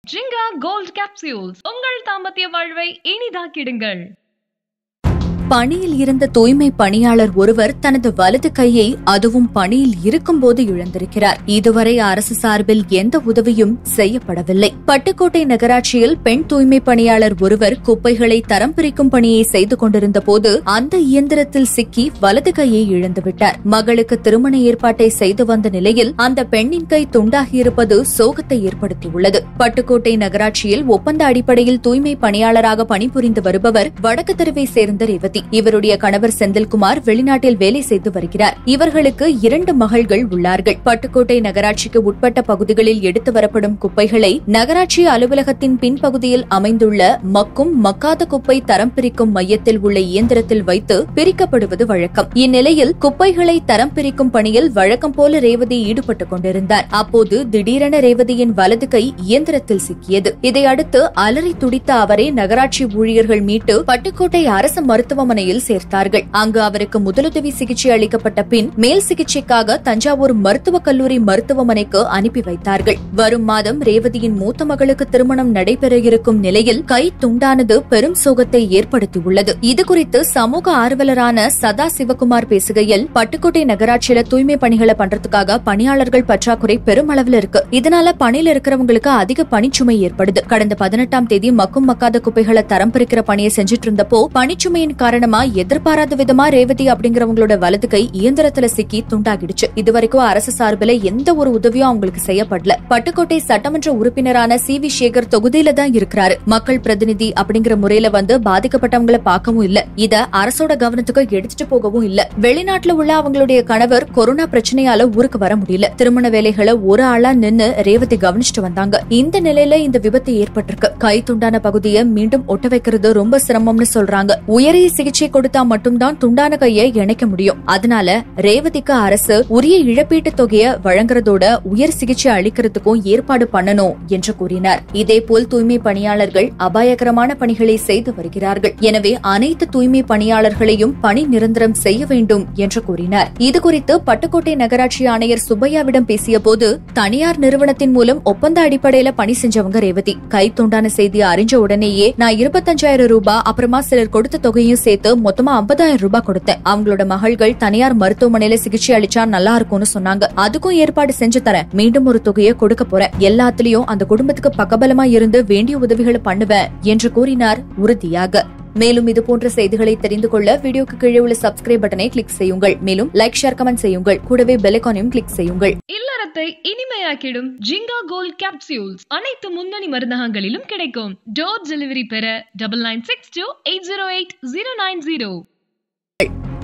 ஜிங்கா gold capsules உங்கள் தாம்பத்திய வாழ்வை இனிதாக்கிடுங்கள் பணியில் இருந்த தூய்மை பணியாளர் ஒருவர் தனது வலது கையை அதுவும் பணியில் இருக்கும்போது இழந்திருக்கிறார் இதுவரை அரசு சார்பில் எந்த உதவியும் செய்யப்படவில்லை பட்டுக்கோட்டை நகராட்சியில் பெண் தூய்மை பணியாளர் ஒருவர் குப்பைகளை தரம் பிரிக்கும் பணியை செய்து கொண்டிருந்த போது அந்த இயந்திரத்தில் சிக்கி வலது கையை இழந்துவிட்டார் மகளுக்கு திருமண ஏற்பாட்டை செய்து வந்த நிலையில் அந்த பெண்ணின் கை துண்டாகியிருப்பது சோகத்தை ஏற்படுத்தியுள்ளது பட்டுக்கோட்டை நகராட்சியில் ஒப்பந்த அடிப்படையில் தூய்மை பணியாளராக பணிபுரிந்து வருபவர் வடக்கு தெருவை சேர்ந்த ரேவதி இவருடைய கணவர் செந்தில்குமார் வெளிநாட்டில் வேலை செய்து வருகிறார் இவர்களுக்கு இரண்டு மகள்கள் உள்ளார்கள் பட்டுக்கோட்டை நகராட்சிக்கு உட்பட்ட பகுதிகளில் எடுத்து வரப்படும் குப்பைகளை நகராட்சி அலுவலகத்தின் பின்பகுதியில் அமைந்துள்ள மக்கும் மக்காத குப்பை தரம் பிரிக்கும் மையத்தில் உள்ள இயந்திரத்தில் வைத்து பிரிக்கப்படுவது வழக்கம் இந்நிலையில் குப்பைகளை தரம் பிரிக்கும் பணியில் வழக்கம் போல ரேவதி ஈடுபட்டுக் கொண்டிருந்தார் அப்போது திடீரென ரேவதியின் வலது கை இயந்திரத்தில் சிக்கியது இதையடுத்து அலறி துடித்த அவரை நகராட்சி ஊழியர்கள் மீட்டு பட்டுக்கோட்டை அரசு மருத்துவமனையில் சேர்த்தார்கள் அங்கு அவருக்கு முதலுதவி சிகிச்சை அளிக்கப்பட்ட பின் மேல் சிகிச்சைக்காக தஞ்சாவூர் மருத்துவக் கல்லூரி மருத்துவமனைக்கு அனுப்பி வைத்தார்கள் வரும் மாதம் ரேவதியின் மூத்த மகளுக்கு திருமணம் நடைபெற இருக்கும் நிலையில் கை துண்டானது பெரும் சோகத்தை ஏற்படுத்தியுள்ளது இதுகுறித்து சமூக ஆர்வலரான சதா சிவகுமார் பேசுகையில் பட்டுக்கோட்டை நகராட்சியில தூய்மை பணிகளை பண்றதுக்காக பணியாளர்கள் பற்றாக்குறை பெருமளவில் இருக்கு இதனால பணியில இருக்கிறவங்களுக்கு அதிக பணிச்சுமை ஏற்படுது கடந்த பதினெட்டாம் தேதி மக்கும் மக்காத குப்பைகளை தரம் பிரிக்கிற பணியை செஞ்சுட்டு இருந்தப்போ பணிச்சுமையின் காரணமா எதிர்பாராத விதமா ரேவதி அப்படிங்கிறவங்களோட வலது கை இயந்திரத்துல சிக்கி துண்டாகிடுச்சு இதுவரைக்கும் அரசு சார்பில் எந்த ஒரு உதவியும் அவங்களுக்கு செய்யப்படல பட்டுக்கோட்டை சட்டமன்ற உறுப்பினரான சி வி சேகர் தொகுதியில தான் இருக்கிறாரு மக்கள் பிரதிநிதி அப்படிங்கிற முறையில வந்து பாதிக்கப்பட்டவங்களை பார்க்கவும் இல்ல இத அரசோட கவனத்துக்கு எடுத்துட்டு போகவும் இல்ல வெளிநாட்டுல உள்ள அவங்களுடைய கணவர் கொரோனா பிரச்சனையால ஊருக்கு வர முடியல திருமண வேலைகளை ஒரு ஆளா நின்னு ரேவதி கவனிச்சுட்டு வந்தாங்க இந்த நிலையில இந்த விபத்து ஏற்பட்டிருக்கு கை துண்டான பகுதியை மீண்டும் ஒட்ட வைக்கிறது ரொம்ப சிரமம்னு சொல்றாங்க உயரிய சிகிச்சை கொடுத்தா மட்டும்தான் துண்டான கையை இணைக்க முடியும் அதனால ரேவதிக்கு அரசு உரிய இழப்பீட்டு தொகையை வழங்குறதோட உயர் சிகிச்சை அளிக்கிறதுக்கும் ஏற்பாடு பண்ணணும் என்று கூறினார் இதேபோல் தூய்மை பணியாளர்கள் அபாயகரமான பணிகளை செய்து வருகிறார்கள் எனவே அனைத்து தூய்மை பணியாளர்களையும் பணி நிரந்தரம் செய்ய வேண்டும் என்று கூறினார் இதுகுறித்து பட்டுக்கோட்டை நகராட்சி ஆணையர் சுப்பையாவிடம் பேசிய போது தனியார் நிறுவனத்தின் மூலம் ஒப்பந்த அடிப்படையில பணி செஞ்சவங்க ரேவதி கை துண்டான செய்தி அறிஞ்ச உடனேயே நான் இருபத்தஞ்சாயிரம் ரூபாய் அப்புறமா சிலர் கொடுத்த தொகையும் சேர்த்து மொத்தமா ஐம்பதாயிரம் ரூபாய் கொடுத்தேன் அவங்களோட மகள்கள் தனியார் மருத்துவமனையில சிகிச்சை அளிச்சா நல்லா இருக்கும்னு சொன்னாங்க அதுக்கும் ஏற்பாடு செஞ்சு தரேன் மீண்டும் ஒரு தொகையை கொடுக்க போறேன் எல்லாத்துலயும் அந்த குடும்பத்துக்கு பக்கபலமா இருந்து வேண்டிய உதவிகளை பண்ணுவேன் என்று கூறினார் உறுதியாக மேலும் இது போன்ற செய்திகளை தெரிந்து கொள்ள வீடியோக்கு கீழே உள்ள சப்ஸ்கிரைப் பட்டனை கிளிக் செய்யுங்கள் மேலும் லைக் ஷேர் கமெண்ட் செய்யுங்கள் கூடவே பெலைக்கானையும் கிளிக் செய்யுங்கள் இல்லறத்தை இனிமையாக்கிடும் ஜிங்கா கோல்ட் கேப்சியூல்ஸ் அனைத்து முன்னணி மருந்தகங்களிலும் கிடைக்கும் டோர் டெலிவரி பெற double nine six two eight zero eight zero nine zero